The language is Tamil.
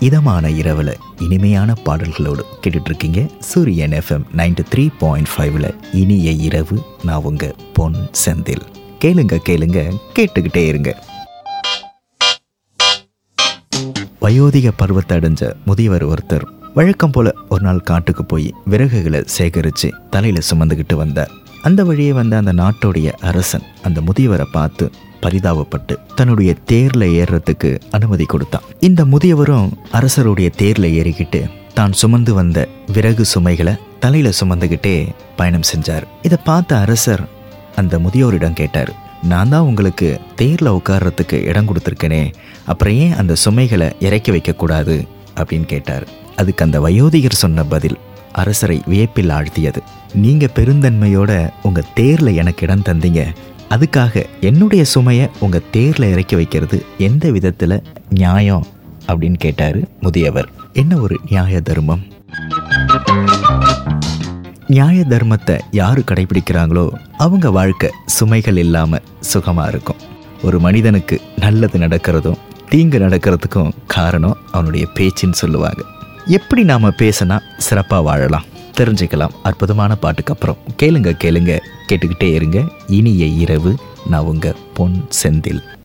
இதமான இரவில் இனிமையான பாடல்களோடு கேட்டுட்டு இருக்கீங்க சூரியன் எஃப்எம் நைன்டி த்ரீ பாயிண்ட் ஃபைவ்ல இனிய இரவு நான் உங்க பொன் செந்தில் கேளுங்க கேளுங்க கேட்டுக்கிட்டே இருங்க வயோதிக பருவத்தை அடைஞ்ச முதியவர் ஒருத்தர் வழக்கம் போல ஒரு நாள் காட்டுக்கு போய் விறகுகளை சேகரித்து தலையில் சுமந்துக்கிட்டு வந்தார் அந்த வழியே வந்த அந்த நாட்டுடைய அரசன் அந்த முதியவரை பார்த்து பரிதாபப்பட்டு தன்னுடைய தேர்ல ஏறுறதுக்கு அனுமதி கொடுத்தான் இந்த முதியவரும் அரசருடைய தேர்ல ஏறிக்கிட்டு தான் சுமந்து வந்த விறகு சுமைகளை தலையில சுமந்துக்கிட்டே பயணம் செஞ்சார் இதை பார்த்த அரசர் அந்த முதியோரிடம் கேட்டார் நான் தான் உங்களுக்கு தேர்ல உட்கார்றதுக்கு இடம் கொடுத்துருக்கேனே அப்புறம் ஏன் அந்த சுமைகளை இறக்கி வைக்கக்கூடாது அப்படின்னு கேட்டார் அதுக்கு அந்த வயோதிகர் சொன்ன பதில் அரசரை வியப்பில் ஆழ்த்தியது நீங்க பெருந்தன்மையோட உங்க தேர்ல எனக்கு இடம் தந்தீங்க அதுக்காக என்னுடைய சுமையை உங்க தேர்ல இறக்கி வைக்கிறது எந்த விதத்துல நியாயம் அப்படின்னு கேட்டாரு முதியவர் என்ன ஒரு நியாய தர்மம் நியாய தர்மத்தை யாரு கடைபிடிக்கிறாங்களோ அவங்க வாழ்க்கை சுமைகள் இல்லாம சுகமா இருக்கும் ஒரு மனிதனுக்கு நல்லது நடக்கிறதும் தீங்கு நடக்கிறதுக்கும் காரணம் அவனுடைய பேச்சுன்னு சொல்லுவாங்க எப்படி நாம பேசினா சிறப்பா வாழலாம் தெரிஞ்சுக்கலாம் அற்புதமான பாட்டுக்கு அப்புறம் கேளுங்க கேளுங்க கேட்டுக்கிட்டே இருங்க இனிய இரவு நான் உங்க பொன் செந்தில்